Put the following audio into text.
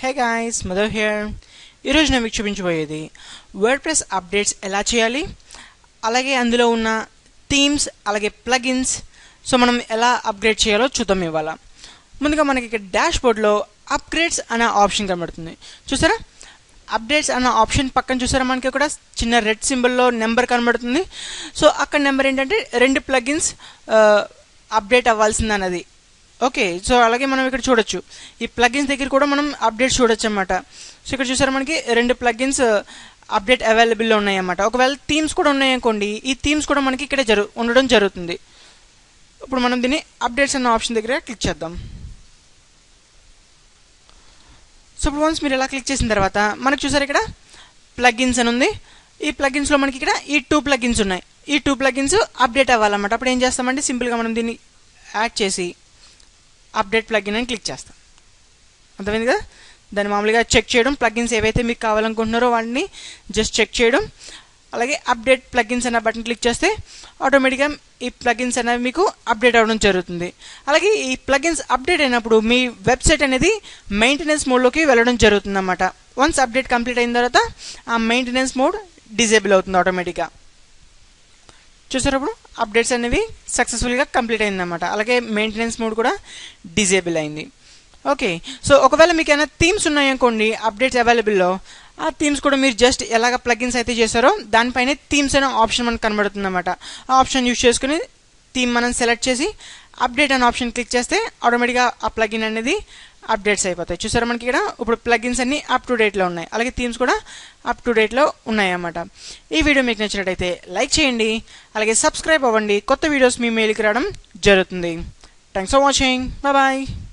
hey guys mother here ఈరోజు నేను మీకు చూపించబోయేది వర్డ్ ప్రెస్ అప్డేట్స్ ఎలా చేయాలి అలాగే అందులో ఉన్న థీమ్స్ అలాగే ప్లగిన్స్ సో మనం ఎలా అప్గ్రేడ్ చేయాలో చూద్దాం ఇవాళ ముందుగా మనకి ఇక్కడ డాష్ బోర్డ్లో అప్గ్రేడ్స్ అనే ఆప్షన్ కనబడుతుంది చూసారా అప్డేట్స్ అన్న ఆప్షన్ పక్కన చూసారా మనకి కూడా చిన్న రెడ్ సింబల్లో నెంబర్ కనబడుతుంది సో అక్కడ నెంబర్ ఏంటంటే రెండు ప్లగిన్స్ అప్డేట్ అవ్వాల్సింది అన్నది ఓకే సో అలాగే మనం ఇక్కడ చూడొచ్చు ఈ ప్లగిన్స్ దగ్గర కూడా మనం అప్డేట్స్ చూడొచ్చు అనమాట సో ఇక్కడ చూసారా మనకి రెండు ప్లగిన్స్ అప్డేట్ అవైలబుల్లో ఉన్నాయన్నమాట ఒకవేళ థీమ్స్ కూడా ఉన్నాయనుకోండి ఈ థీమ్స్ కూడా మనకి ఇక్కడ జరు ఉండడం జరుగుతుంది ఇప్పుడు మనం దీన్ని అప్డేట్స్ అన్న ఆప్షన్ దగ్గర క్లిక్ చేద్దాం సో ఇప్పుడు వన్స్ మీరు ఇలా క్లిక్ చేసిన తర్వాత మనకు చూసారు ఇక్కడ ప్లగిన్స్ అని ఉంది ఈ ప్లగిన్స్లో మనకి ఇక్కడ ఈ టూ ప్లగిన్స్ ఉన్నాయి ఈ టూ ప్లగిన్స్ అప్డేట్ అవ్వాలన్నమాట అప్పుడు ఏం చేస్తామంటే సింపుల్గా మనం దీన్ని యాడ్ చేసి అప్డేట్ ప్లగిన్ అని క్లిక్ చేస్తాం అర్థమైంది కదా దాన్ని మామూలుగా చెక్ చేయడం ప్లగిన్స్ ఏవైతే మీకు కావాలనుకుంటున్నారో వాటిని జస్ట్ చెక్ చేయడం అలాగే అప్డేట్ ప్లగిన్స్ అన్న బటన్ క్లిక్ చేస్తే ఆటోమేటిక్గా ఈ ప్లగిన్స్ అనేవి మీకు అప్డేట్ అవ్వడం జరుగుతుంది అలాగే ఈ ప్లగిన్స్ అప్డేట్ అయినప్పుడు మీ వెబ్సైట్ అనేది మెయింటెనెన్స్ మోడ్లోకి వెళ్ళడం జరుగుతుంది అన్నమాట వన్స్ అప్డేట్ కంప్లీట్ అయిన తర్వాత ఆ మెయింటెనెన్స్ మోడ్ డిజేబుల్ అవుతుంది ఆటోమేటిక్గా చూసారు అప్పుడు అప్డేట్స్ అనేవి సక్సెస్ఫుల్గా కంప్లీట్ అయిందన్నమాట అలాగే మెయింటెనెన్స్ మోడ్ కూడా డిజేబుల్ అయింది ఓకే సో ఒకవేళ మీకు ఏమైనా థీమ్స్ ఉన్నాయనుకోండి అప్డేట్స్ అవైలబుల్లో ఆ థీమ్స్ కూడా మీరు జస్ట్ ఎలాగ ప్లగిన్స్ అయితే చేశారో దానిపైన థీమ్స్ అనే ఆప్షన్ మనకు కనబడుతుంది అనమాట ఆ ఆప్షన్ యూస్ చేసుకుని థీమ్ మనం సెలెక్ట్ చేసి అప్డేట్ అనే ఆప్షన్ క్లిక్ చేస్తే ఆటోమేటిక్గా ఆ ప్లగిన్ అనేది అప్డేట్స్ అయిపోతాయి చూసారా మనకి ఇక్కడ ఇప్పుడు ప్లగిన్స్ అన్ని అప్ టు డేట్లో ఉన్నాయి అలాగే థీమ్స్ కూడా అప్ టు డేట్లో ఉన్నాయన్నమాట ఈ వీడియో మీకు నచ్చినట్టయితే లైక్ చేయండి అలాగే సబ్స్క్రైబ్ అవ్వండి కొత్త వీడియోస్ మీ మెయిల్కి రావడం జరుగుతుంది థ్యాంక్స్ ఫర్ వాచింగ్ బాయ్